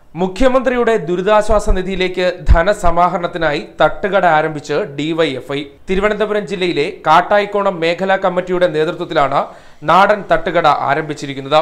മുഖ്യമന്ത്രിയുടെ ദുരിതാശ്വാസ നിധിയിലേക്ക് ധനസമാഹരണത്തിനായി തട്ടുകട ആരംഭിച്ച് ഡിവൈഎഫ്ഐ തിരുവനന്തപുരം ജില്ലയിലെ കാട്ടായിക്കോണം മേഖലാ കമ്മിറ്റിയുടെ നേതൃത്വത്തിലാണ് നാടൻ തട്ടുകട ആരംഭിച്ചിരിക്കുന്നത്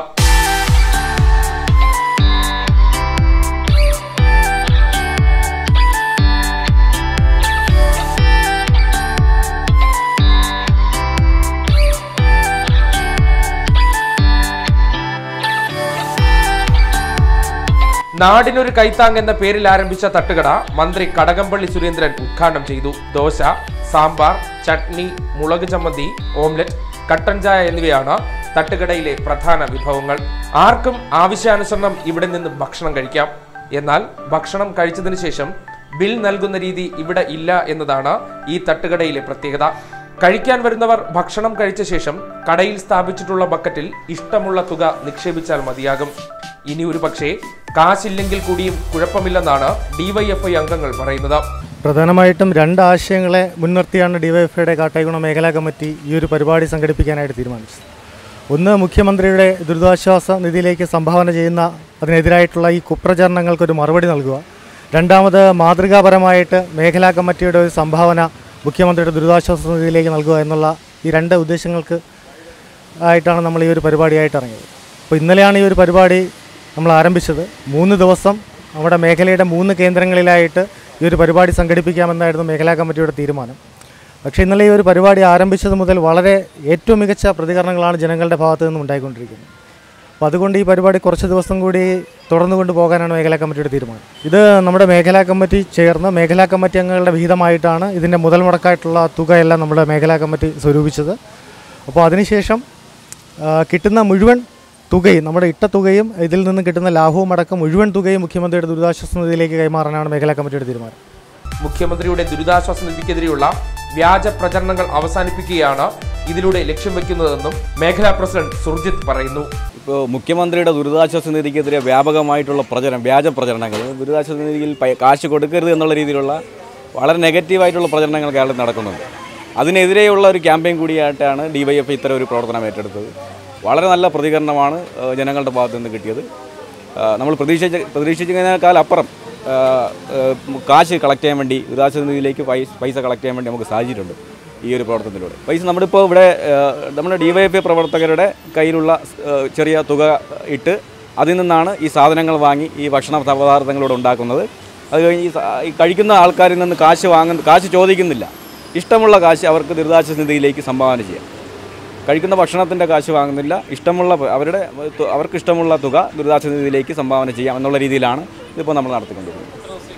നാടിനൊരു കൈത്താങ് എന്ന പേരിൽ ആരംഭിച്ച തട്ടുകട മന്ത്രി കടകംപള്ളി സുരേന്ദ്രൻ ഉദ്ഘാടനം ചെയ്തു ദോശ സാമ്പാർ ചട്നി മുളക് ചമ്മന്തി ഓംലെറ്റ് കട്ടൻ ചായ എന്നിവയാണ് തട്ടുകടയിലെ പ്രധാന വിഭവങ്ങൾ ആർക്കും ആവശ്യാനുസരണം ഇവിടെ നിന്ന് ഭക്ഷണം കഴിക്കാം എന്നാൽ ഭക്ഷണം കഴിച്ചതിന് ശേഷം ബിൽ നൽകുന്ന രീതി ഇവിടെ ഇല്ല എന്നതാണ് ഈ തട്ടുകടയിലെ പ്രത്യേകത കഴിക്കാൻ വരുന്നവർ ഭക്ഷണം കഴിച്ച ശേഷം കടയിൽ സ്ഥാപിച്ചിട്ടുള്ള ബക്കറ്റിൽ ഇഷ്ടമുള്ള തുക നിക്ഷേപിച്ചാൽ മതിയാകും ഇനി ഒരു പക്ഷേ കാശില്ലെങ്കിൽ കൂടിയും കുഴപ്പമില്ലെന്നാണ് ഡിവൈഎഫ്ഐ അംഗങ്ങൾ പറയുന്നത് പ്രധാനമായിട്ടും രണ്ട് ആശയങ്ങളെ മുൻനിർത്തിയാണ് ഡിവൈഎഫ്ഐയുടെ കാട്ടായിക്കുണം മേഖലാ കമ്മിറ്റി ഈ ഒരു പരിപാടി സംഘടിപ്പിക്കാനായിട്ട് തീരുമാനിച്ചത് ഒന്ന് മുഖ്യമന്ത്രിയുടെ ദുരിതാശ്വാസ നിധിയിലേക്ക് സംഭാവന ചെയ്യുന്ന അതിനെതിരായിട്ടുള്ള ഈ കുപ്രചരണങ്ങൾക്കൊരു മറുപടി നൽകുക രണ്ടാമത് മാതൃകാപരമായിട്ട് മേഖലാ കമ്മിറ്റിയുടെ ഒരു സംഭാവന മുഖ്യമന്ത്രിയുടെ ദുരിതാശ്വാസ നിധിയിലേക്ക് നൽകുക എന്നുള്ള ഈ രണ്ട് ഉദ്ദേശങ്ങൾക്ക് ആയിട്ടാണ് നമ്മൾ ഈ ഒരു പരിപാടിയായിട്ട് ഇറങ്ങിയത് അപ്പോൾ ഇന്നലെയാണ് ഈ ഒരു പരിപാടി നമ്മൾ ആരംഭിച്ചത് മൂന്ന് ദിവസം നമ്മുടെ മേഖലയുടെ മൂന്ന് കേന്ദ്രങ്ങളിലായിട്ട് ഈ ഒരു പരിപാടി സംഘടിപ്പിക്കാമെന്നായിരുന്നു മേഖലാ കമ്മിറ്റിയുടെ തീരുമാനം പക്ഷേ ഇന്നലെ ഈ ഒരു പരിപാടി ആരംഭിച്ചത് മുതൽ വളരെ ഏറ്റവും മികച്ച പ്രതികരണങ്ങളാണ് ജനങ്ങളുടെ ഭാഗത്തു നിന്നും ഉണ്ടായിക്കൊണ്ടിരിക്കുന്നത് അപ്പോൾ അതുകൊണ്ട് ഈ പരിപാടി കുറച്ച് ദിവസം കൂടി തുടർന്നു കൊണ്ടുപോകാനാണ് മേഖലാ കമ്മിറ്റിയുടെ തീരുമാനം ഇത് നമ്മുടെ മേഖലാ കമ്മിറ്റി ചേർന്ന് മേഖലാ കമ്മിറ്റി അംഗങ്ങളുടെ വിഹിതമായിട്ടാണ് ഇതിൻ്റെ മുതൽ മുടക്കായിട്ടുള്ള തുകയെല്ലാം നമ്മുടെ മേഖലാ കമ്മിറ്റി സ്വരൂപിച്ചത് അപ്പോൾ അതിനുശേഷം ആ, കിട്ടുന്ന മുഴുവൻ തുകയും നമ്മുടെ ഇട്ട തുകയും ഇതിൽ നിന്ന് കിട്ടുന്ന ലാഭവും അടക്കം മുഴുവൻ തുകയും മുഖ്യമന്ത്രിയുടെ ദുരിതാശ്വാസ നിധിയിലേക്ക് കൈമാറാനാണ് മേഖലാ കമ്മിറ്റിയുടെ തീരുമാനം മുഖ്യമന്ത്രിയുടെ ദുരിതാശ്വാസ നിധിക്കെതിരെയുള്ള വ്യാജ പ്രചരണങ്ങൾ അവസാനിപ്പിക്കുകയാണ് ഇതിലൂടെ ലക്ഷ്യം വെക്കുന്നതെന്നും മേഖലാ പ്രസിഡന്റ് സുർജിത്ത് പറയുന്നു ഇപ്പോൾ മുഖ്യമന്ത്രിയുടെ ദുരിതാശ്വാസ നിധിക്കെതിരെ വ്യാപകമായിട്ടുള്ള പ്രചരണം വ്യാജ പ്രചരണങ്ങൾ ദുരിതാശ്വാസ നിധിയിൽ പൈ- കാശ് കൊടുക്കരുത് എന്നുള്ള രീതിയിലുള്ള വളരെ നെഗറ്റീവായിട്ടുള്ള പ്രചരണങ്ങൾ കേരളത്തിൽ നടക്കുന്നുണ്ട് അതിനെതിരെയുള്ള ഒരു ക്യാമ്പയിൻ കൂടിയായിട്ടാണ് ഡിവൈഎഫ് ഇത്തരം ഒരു പ്രവർത്തനം ഏറ്റെടുത്തത് വളരെ നല്ല പ്രതികരണമാണ് ഏഹ്, ജനങ്ങളുടെ ഭാഗത്ത് നിന്ന് കിട്ടിയത് ഏഹ്, നമ്മൾ പ്രതീക്ഷിച്ച പ്രതീക്ഷിച്ചതിനേക്കാൾ അപ്പുറം ഏഹ്, ഏഹ്, കാശ് കളക്ട് ചെയ്യാൻ വേണ്ടി ദുരിതാശ്വാസ നിധിയിലേക്ക് പൈസ പൈസ കളക്ട് ചെയ്യാൻ വേണ്ടി നമുക്ക് സാധിച്ചിട്ടുണ്ട് ഈ ഒരു പ്രവർത്തനത്തിലൂടെ പൈസ നമ്മളിപ്പോൾ ഇവിടെ ഏഹ്, നമ്മുടെ ഡിവൈഎഫ്ഐ പ്രവർത്തകരുടെ കയ്യിലുള്ള ഏഹ്, ചെറിയ തുക ഇട്ട് അതിൽ നിന്നാണ് ഈ സാധനങ്ങൾ വാങ്ങി ഈ ഭക്ഷണ പദാർത്ഥങ്ങളിലൂടെ ഉണ്ടാക്കുന്നത് അത് കഴിഞ്ഞ് ഈ സ- ഈ കഴിക്കുന്ന ആൾക്കാരിൽ നിന്ന് കാശ് വാങ്ങുന്ന കാശ് ചോദിക്കുന്നില്ല ഇഷ്ടമുള്ള കാശ് അവർക്ക് ദുരിതാശ്വാസ നിധിയിലേക്ക് സംഭാവന ചെയ്യാം കഴിക്കുന്ന ഭക്ഷണത്തിൻ്റെ കാശ് വാങ്ങുന്നില്ല ഇഷ്ടമുള്ള പ- അവരുടെ തു- അവർക്ക് ഇഷ്ടമുള്ള തുക ദുരിതാശ്വാസ നിധിയിലേക്ക് സംഭാവന ചെയ്യാം എന്നുള്ള രീതിയിലാണ് ഇതിപ്പോൾ നമ്മൾ നടത്തിക്കൊണ്ടിരിക്കുന്നത്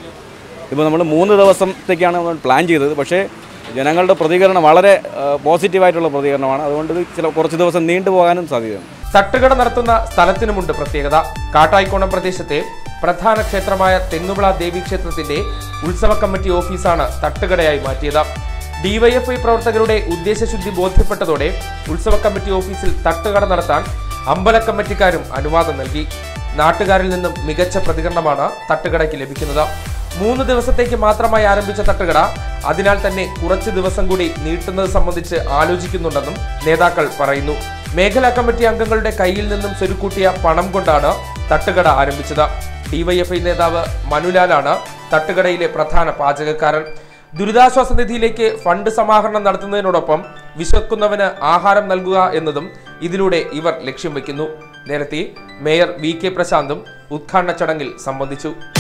ഇപ്പോൾ നമ്മൾ മൂന്ന് ദിവസത്തേക്കാണ് നമ്മൾ പ്ലാൻ ചെയ്തത് പക്ഷേ ജനങ്ങളുടെ പ്രതികരണം വളരെ പോസിറ്റീവായിട്ടുള്ള പ്രതികരണമാണ് അതുകൊണ്ട് ഇത് ചില കുറച്ച് ദിവസം നീണ്ടു പോകാനും സാധ്യതയുണ്ട് തട്ടുകട നടത്തുന്ന സ്ഥലത്തിനുമുണ്ട് പ്രത്യേകത കാട്ടായിക്കോണം പ്രദേശത്തെ പ്രധാന ക്ഷേത്രമായ തെങ്ങുവിള ദേവീക്ഷേത്രത്തിന്റെ ഉത്സവ കമ്മിറ്റി ഓഫീസാണ് തട്ടുകടയായി മാറ്റിയത് ഡിവൈഎഫ്ഐ പ്രവർത്തകരുടെ ഉദ്ദേശശുദ്ധി ബോധ്യപ്പെട്ടതോടെ ഉത്സവ കമ്മിറ്റി ഓഫീസിൽ തട്ടുകട നടത്താൻ അമ്പല കമ്മിറ്റിക്കാരും അനുവാദം നൽകി നാട്ടുകാരിൽ നിന്നും മികച്ച പ്രതികരണമാണ് തട്ടുകടയ്ക്ക് ലഭിക്കുന്നത് മൂന്ന് ദിവസത്തേക്ക് മാത്രമായി ആരംഭിച്ച തട്ടുകട അതിനാൽ തന്നെ കുറച്ച് ദിവസം കൂടി നീട്ടുന്നത് സംബന്ധിച്ച് ആലോചിക്കുന്നുണ്ടെന്നും നേതാക്കൾ പറയുന്നു മേഖലാ കമ്മിറ്റി അംഗങ്ങളുടെ കയ്യിൽ നിന്നും സ്വരുക്കൂട്ടിയ പണം കൊണ്ടാണ് തട്ടുകട ആരംഭിച്ചത് ഡിവൈഎഫ്ഐ നേതാവ് മനുലാലാണ് തട്ടുകടയിലെ പ്രധാന പാചകക്കാരൻ ദുരിതാശ്വാസ നിധിയിലേക്ക് ഫണ്ട് സമാഹരണം നടത്തുന്നതിനോടൊപ്പം വിശക്കുന്നവന് ആഹാരം നൽകുക എന്നതും ഇതിലൂടെ ഇവർ ലക്ഷ്യം വെക്കുന്നു നേരത്തെ മേയർ വി കെ പ്രശാന്തും ഉദ്ഘാടന ചടങ്ങിൽ സംബന്ധിച്ചു